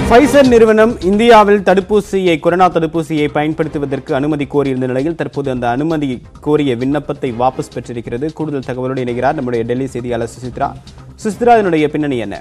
Pfizer நிறுவனம் இந்தியாவில் தடுப்பூசியை கொரோனா தடுப்பூசியை பயன்படுத்துவதற்கு அனுமதி கோரியிருந்த நிலையில் தற்போது அந்த அனுமதி கோரிய விண்ணப்பத்தை வாபஸ் பெற்றிருக்கிறது கூடுதல் தகவலோடு இணைகிறார் நம்முடைய டெல்லி செய்தியாளர் சுசித்ரா சுசித்ரா இதனுடைய பின்னணி என்ன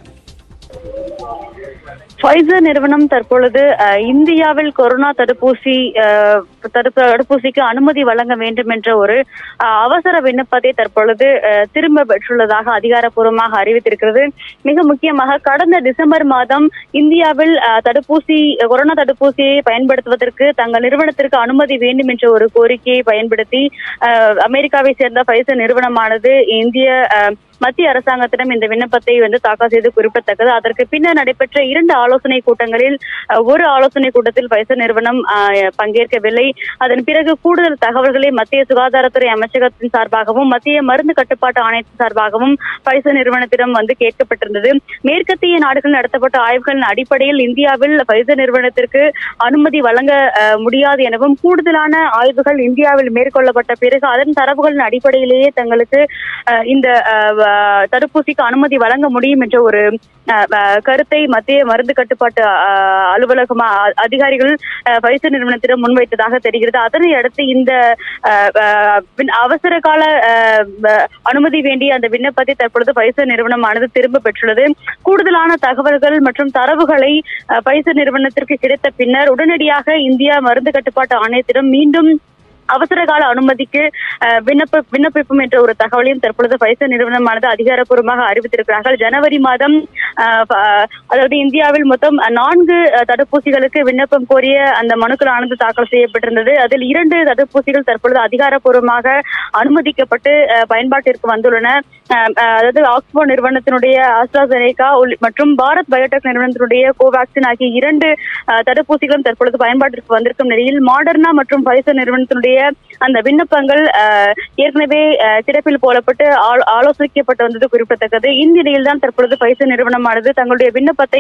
ஃபைசர் நிறுவனம் தற்பொழுது அஹ், இந்தியாவில் கொரோனா தடுப்பூசி அஹ், தடுப்பு தடுப்பூசிக்கு அனுமதி வழங்க வேண்டும் என்ற ஒரு அஹ், அவசர விண்ணப்பத்தை தற்பொழுது அஹ், திரும்ப பெற்றுள்ளதாக அதிகாரப்பூர்வமாக அறிவித்திருக்கிறது மிக முக்கியமாக கடந்த டிசம்பர் மாதம் இந்தியாவில் அஹ், தடுப்பூசி கொரோனா தடுப்பூசியை பயன்படுத்துவதற்கு தங்கள் நிறுவனத்திற்கு அனுமதி வேண்டும் என்ற ஒரு கோரிக்கையை பயன்படுத்தி அஹ், அமெரிக்காவை சேர்ந்த ஃபைசர் நிறுவனமானது இந்திய அஹ், மத்திய அரசாங்கத்திடம் இந்த விண்ணப்பத்தை வந்து தாக்கல் செய்து குறிப்பிடத்தக்கது அதற்கு பின்னர் நடைபெற்ற இரண்டு ஆலோசனை கூட்டங்களில் அஹ், ஒரு ஆலோசனை கூட்டத்தில் பைசர் நிறுவனம் அஹ், பங்கேற்கவில்லை அதன் பிறகு கூடுதல் தகவல்களை மத்திய சுகாதாரத்துறை அமைச்சகத்தின் சார்பாகவும் மத்திய மருந்து கட்டுப்பாட்டு ஆணையத்தின் சார்பாகவும் பைசர் நிறுவனத்திடம் வந்து கேட்கப்பட்டிருந்தது மேற்கத்திய நாடுகள் நடத்தப்பட்ட ஆய்வுகளின் அடிப்படையில் இந்தியாவில் பைசர் நிறுவனத்திற்கு அனுமதி வழங்க அஹ், முடியாது எனவும் கூடுதலான ஆய்வுகள் இந்தியாவில் மேற்கொள்ளப்பட்ட பிறகு அதன் தரவுகளின் அடிப்படையிலேயே தங்களுக்கு அஹ், இந்த அஹ், வ- தடுப்பூசிக்கு அனுமதி வழங்க முடியும் என்ற ஒரு அஹ், அஹ், கருத்தை மத்திய மருந்து கட்டுப்பாட்டு அஹ், அலுவலகம் அ- அதிகாரிகள் அஹ், பைசர் நிறுவனத்திடம் முன்வைத்ததாக தெரிகிறது அதனை அடுத்து இந்த அஹ், அஹ், விண்- அவசர கால அஹ், வ- அனுமதி வேண்டிய அந்த விண்ணப்பத்தை தற்பொழுது பைசர் நிறுவனமானது திரும்ப பெற்றுள்ளது கூடுதலான தகவல்கள் மற்றும் தரவுகளை அஹ், பைசர் நிறுவனத்திற்கு கிடைத்த பின்னர் உடனடியாக இந்தியா மருந்து கட்டுப்பாட்டு ஆணையத்திடம் மீண்டும் அவசர கால அனுமதிக்கு அஹ், விண்ணப்ப விண்ணப்பிப்போம் என்ற ஒரு தகவலையும் தற்பொழுது பைசர் நிறுவனமானது அதிகாரப்பூர்வமாக அறிவித்திருக்கிறார்கள் ஜனவரி மாதம் அஹ், ப- அதாவது இந்தியாவில் மொத்தம் நான்கு அஹ், தடுப்பூசிகளுக்கு விண்ணப்பம் கோரிய அந்த மனுக்களானது தாக்கல் செய்யப்பட்டிருந்தது அதில் இரண்டு தடுப்பூசிகள் தற்பொழுது அதிகாரப்பூர்வமாக அனுமதிக்கப்பட்டு அஹ், பயன்பாட்டிற்கு வந்துள்ளன அஹ், அஹ், அதாவது ஆக்ஸ்போர்ட் நிறுவனத்தினுடைய ஆஸ்ட்ராசெனேகா உள்ளி- மற்றும் பாரத் பயோடெக் நிறுவனத்தினுடைய கோவாக்சின் ஆகிய இரண்டு அஹ், தடுப்பூசிகளும் தற்பொழுது பயன்பாட்டிற்கு வந்திருக்கும் நிலையில் மாடர்னா மற்றும் பைசர் நிறுவனத்தினுடைய அந்த விண்ணப்பங்கள் அஹ், ஏற்கனவே அஹ், கிடப்பில் போடப்பட்டு ஆலோ- ஆலோசிக்கப்பட்டு வந்தது குறிப்பிடத்தக்கது இந்த நிலையில் தான் தற்பொழுது பைசர் நிறுவனமானது தங்களுடைய விண்ணப்பத்தை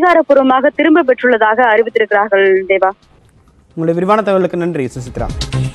அதிகாரப்பூர்வமாக திரும்ப பெற்றுள்ளதாக அறிவித்திருக்கிறார்கள் தேவா உங்களுடைய விரிவான தகவலுக்கு நன்றி சுசித்ரா